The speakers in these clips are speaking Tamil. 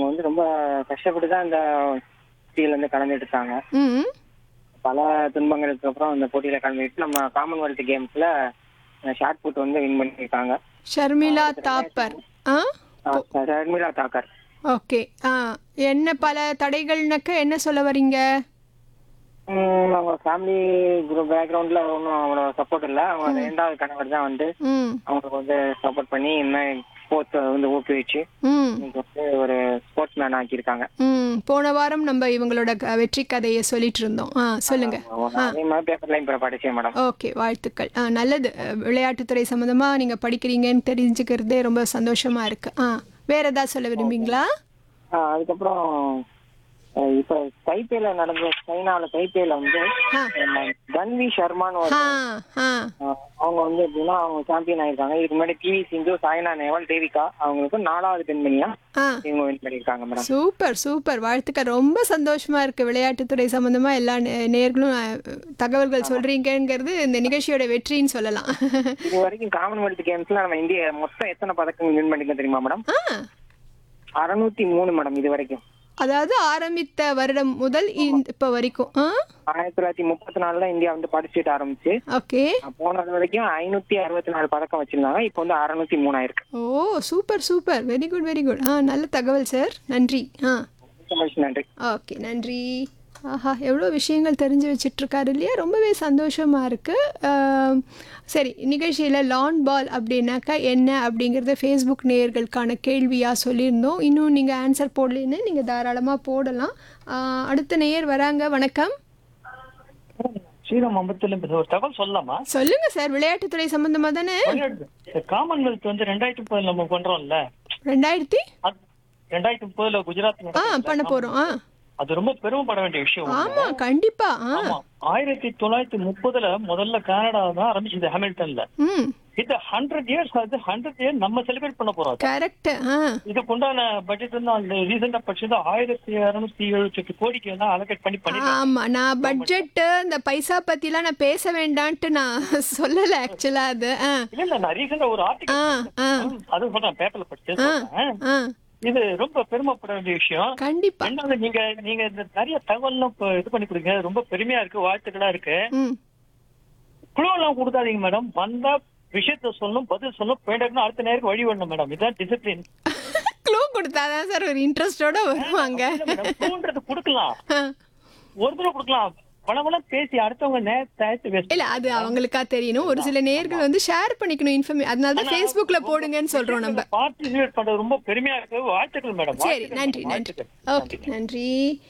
அவங்க வந்து ரொம்ப கஷ்டப்பட்டு தான் இந்த போட்டியில வந்து கலந்துட்டு இருக்காங்க ம் பல துன்பங்களுக்கு அப்புறம் இந்த போட்டியில கலந்துட்டு நம்ம காமன்வெல்த் கேம்ஸ்ல ஷார்ட் புட் வந்து வின் பண்ணியிருக்காங்க ஷர்மிளா தாப்பர் ஆ ஆ, ஷர்மிளா தாக்கர் ஓகே ஆ என்ன பல தடைகள்னாக்க என்ன சொல்ல வரீங்க ம், அவங்க ஃபேமிலி குரூப் பேக்ரவுண்ட்ல ஒன்றும் அவ்வளோ சப்போர்ட் இல்லை அவங்க ரெண்டாவது கணவர் தான் வந்து ம் அவங்களுக்கு வந்து சப்போர்ட் பண்ணி இன்னும் ஸ்போர்ட்ஸ் வந்து ஊக்குவிச்சு ம் இன்னைக்கு வந்து ஒரு ஸ்போர்ட்ஸ் மேன் ஆக்கியிருக்காங்க ம் போன வாரம் நம்ம இவங்களோட க- வெற்றி கதையை சொல்லிட்டு இருந்தோம் ஆ சொல்லுங்க அதே மாதிரி பேப்பர்லையும் இப்போ படிச்சேன் மேடம் ஓகே வாழ்த்துக்கள் ஆ நல்லது அஹ், விளையாட்டுத்துறை சம்மந்தமா நீங்க படிக்கிறீங்கன்னு தெரிஞ்சுக்கிறதே ரொம்ப சந்தோஷமா இருக்கு ஆ வேற ஏதாவது சொல்ல விரும்புறீங்களா ஆ, அதுக்கப்புறம் அஹ், இப்ப தைப்பேல நடந்த சைனால தைப்பேல வந்து ஆ. நம்ம தன்வி சர்மான்னு ஒரு ஆ ஆ அஹ், அவங்க வந்து எப்படின்னா அவங்க சாம்பியன் ஆயிருக்காங்க இதுக்கு முன்னாடி பிவி சிந்து சாய்னா நேவால் தேவிகா அவங்களுக்கு நாலாவது பெண்மணியா ஆ இவங்க வின் பண்ணியிருக்காங்க மேடம் சூப்பர் சூப்பர் வாழ்த்துக்கள் ரொம்ப சந்தோஷமா இருக்கு விளையாட்டுத்துறை சம்பந்தமா எல்லா நே- நேயர்களும் அஹ், தகவல்கள் சொல்றீங்கங்கிறது இந்த நிகழ்ச்சியோட வெற்றின்னு சொல்லலாம் இது வரைக்கும் காமன்வெல்த் கேம்ஸ்ல நம்ம இந்தியா மொத்தம் எத்தனை பதக்கங்கள் வின் பண்ணிருக்கோம் தெரியுமா மேடம் ஆ அறுநூத்தி மூணு மேடம் இது வரைக்கும் அதாவது ஆரம்பித்த வருடம் முதல் இந்த- இப்ப வரைக்கும் ஆ ஆயிரத்தி தொள்ளாயிரத்தி முப்பத்தி நாலுல இந்தியா வந்து பார்ட்டிசிபேட் ஆரம்பிச்சு ஓகே போனது வரைக்கும் ஐநூத்தி அறுபத்தி நாலு பதக்கம் வச்சிருந்தாங்க இப்போ வந்து அறுநூத்தி மூணு ஆயிருக்கு ஓ super super very good very good ஆ நல்ல தகவல் சார் நன்றி ஆ ரொம்ப மகிழ்ச்சி, நன்றி ஓகே நன்றி ஆஹா எவ்வளோ விஷயங்கள் தெரிஞ்சு வச்சிட்ருக்காரு இல்லையா ரொம்பவே சந்தோஷமாக இருக்குது சரி நிகழ்ச்சியில் லான் பால் அப்படின்னாக்கா என்ன அப்படிங்கிறத ஃபேஸ்புக் நேயர்களுக்கான கேள்வியாக சொல்லியிருந்தோம் இன்னும் நீங்கள் ஆன்சர் போடலன்னு நீங்கள் தாராளமாக போடலாம் ஆஹ் அடுத்த நேயர் வராங்க வணக்கம் ஸ்ரீராம் அம்பத்துல இருந்து ஒரு தகவல் சொல்லலாமா சொல்லுங்கள் சார் விளையாட்டுத்துறை சம்மந்தமாக தானே இந்த காமன்வெல்த் வந்து ரெண்டாயிரத்தி முப்பதுல நம்ம பண்றோம்ல ரெண்டாயிரத்தி அது ரெண்டாயிரத்தி முப்பதுல குஜராத் ஆ நடக்குதுல்ல, பண்ண போகிறோம் ஆ அது ரொம்ப பெருமைப்பட வேண்டிய விஷயம் ஒண்ணு. ஆமாம் கண்டிப்பாக ஆ ஆமா ஆயிரத்தி தொள்ளாயிரத்தி முப்பதுல முதல்ல கனடா தான் ஆரம்பிச்சது ஹாமில்டன்ல ம் இது ஹண்ட்ரட் இயர்ஸ் ஆகுது ஹண்ட்ரட் இயர் நம்ம செலிப்ரேட் பண்ண போறோம் கரெக்டு ஆ இதுக்கு உண்டான பட்ஜெட் வந்து அந்த ரீசெண்டா படிச்சது ஆயிரத்தி இருநூத்தி எழுபத்தி எட்டு கோடிக்கு எல்லாம் அலோகேட் பண்ணி பண்ணி ஆமா நான் பட்ஜெட்டு இந்த பைசா பத்திலாம் நான் பேச வேண்டான்ட்டு நான் சொல்லல ஆக்சுவலா அது ஆ இல்ல இல்ல நான் ரீசெண்டா ஒரு ஆ ஆர்டிகல் ஆ அது சொல்றேன் பேப்பர்ல படிச்சு சொல்றேன் ஆ இது ரொம்ப பெருமைப்பட வேண்டிய விஷயம் கண்டிப்பா ரெண்டாவது நீங்க நீங்க இந்த நிறைய தகவல்லாம் இப்ப இது பண்ணி கொடுங்க ரொம்ப பெருமையா இருக்கு வாழ்த்துக்களா இருக்கு ம் குழு எல்லாம் கொடுக்காதீங்க மேடம் வந்தா விஷயத்த சொல்லணும் பதில் சொல்லணும் போயிட்டு அடுத்த நேருக்கு வழி வரணும் மேடம் இதுதான் டிசிப்ளின் க்ளூ கொடுத்தாதான் சார் ஒரு இன்ட்ரெஸ்டோட வருவாங்க க்ளூன்றது கொடுக்கலாம் ஆ. ஒரு தடவை கொடுக்கலாம் பணமெல்லாம் பேசி அடுத்தவங்க நேரத்தை வேஸ்ட் இல்ல அது அவங்களுக்கா தெரியணும் ஒரு சில நேர்கள் வந்து ஷேர் பண்ணிக்கணும் இன்ஃபர்மே அதனால தான் ஃபேஸ்புக்ல போடுங்கன்னு சொல்றோம் நம்ம பார்ட்டிசிபேட் பண்றது ரொம்ப பெருமையா இருக்கு வாழ்த்துக்கள் மேடம் சரி நன்றி நன்றி ஓகே நன்றி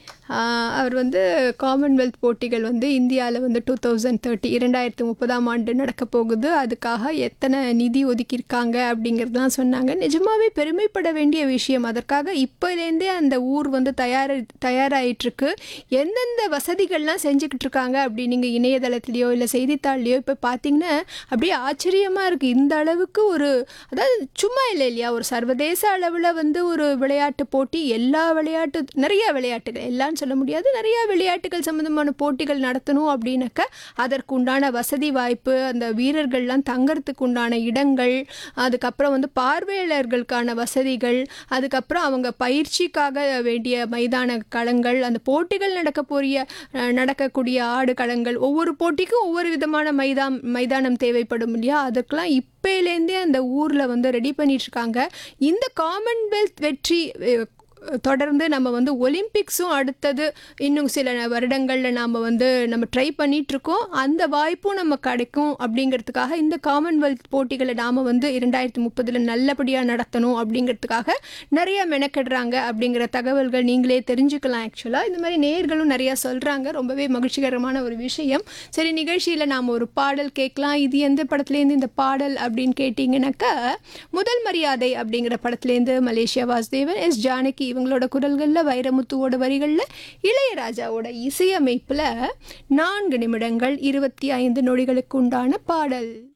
ஆஹ் அவர் வந்து காமன்வெல்த் போட்டிகள் வந்து இந்தியாவில் வந்து டூ தௌசண்ட் தேர்ட்டி இரண்டாயிரத்தி முப்பதாம் ஆண்டு நடக்க போகுது அதுக்காக எத்தனை நிதி ஒதுக்கியிருக்காங்க அப்படிங்கிறதுலாம் சொன்னாங்க நிஜமாவே பெருமைப்பட வேண்டிய விஷயம் அதற்காக இப்போலேருந்தே அந்த ஊர் வந்து தயார் தயாராகிட்டுருக்கு எந்தெந்த வசதிகள்லாம் செஞ்சுக்கிட்டு இருக்காங்க அப்படி நீங்கள் இணையதளத்துலேயோ இல்லை செய்தித்தாள்லையோ இப்போ பார்த்தீங்கன்னா அப்படியே ஆச்சரியமாக இருக்குது இந்த அளவுக்கு ஒரு அதாவது சும்மா இல்லை இல்லையா ஒரு சர்வதேச அளவில் வந்து ஒரு விளையாட்டு போட்டி எல்லா விளையாட்டு நிறைய விளையாட்டுகள் எல்லாம் சொல்ல முடியாது நிறைய விளையாட்டுகள் சம்மந்தமான போட்டிகள் நடத்தணும் அப்படின்னாக்க அதற்கு உண்டான வசதி வாய்ப்பு அந்த வீரர்கள்லாம் தங்கறதுக்கு உண்டான இடங்கள் அதுக்கப்புறம் வந்து பார்வையாளர்களுக்கான வசதிகள் அதுக்கப்புறம் அவங்க பயிற்சிக்காக வேண்டிய மைதான களங்கள் அந்த போட்டிகள் நடக்க போறிய அஹ், நடக்கக்கூடிய ஆடு களங்கள் ஒவ்வொரு போட்டிக்கும் ஒவ்வொரு விதமான மைதாம் மைதானம் தேவைப்படும் இல்லையா அதுக்கெல்லாம் இப்போலேருந்தே அந்த ஊரில் வந்து ரெடி பண்ணிட்டு இருக்காங்க இந்த காமன்வெல்த் வெற்றி அஹ், தொடர்ந்து நம்ம வந்து ஒலிம்பிக்ஸும் அடுத்தது இன்னும் சில வருடங்களில் நாம் வந்து நம்ம ட்ரை பண்ணிகிட்ருக்கோம் அந்த வாய்ப்பும் நம்ம கிடைக்கும் அப்படிங்கிறதுக்காக இந்த காமன்வெல்த் போட்டிகளை நாம் வந்து இரண்டாயிரத்தி முப்பதில் நல்லபடியாக நடத்தணும் அப்படிங்கிறதுக்காக நிறைய மெனக்கெடுறாங்க அப்படிங்கிற தகவல்கள் நீங்களே தெரிஞ்சுக்கலாம் ஆக்சுவலாக இந்த மாதிரி நேர்களும் நிறையா சொல்கிறாங்க ரொம்பவே மகிழ்ச்சிகரமான ஒரு விஷயம் சரி நிகழ்ச்சியில் நாம் ஒரு பாடல் கேட்கலாம் இது எந்த படத்துலேருந்து இந்த பாடல் அப்படின்னு கேட்டிங்கனாக்கா முதல் மரியாதை அப்படிங்கிற படத்துலேருந்து மலேசியா வாசுதேவன் எஸ் ஜானகி இவங்களோட குரல்களில் வைரமுத்துவோட வரிகளில் இளையராஜாவோட இசையமைப்பில் நான்கு நிமிடங்கள் இருபத்தி ஐந்து நொடிகளுக்கு உண்டான பாடல்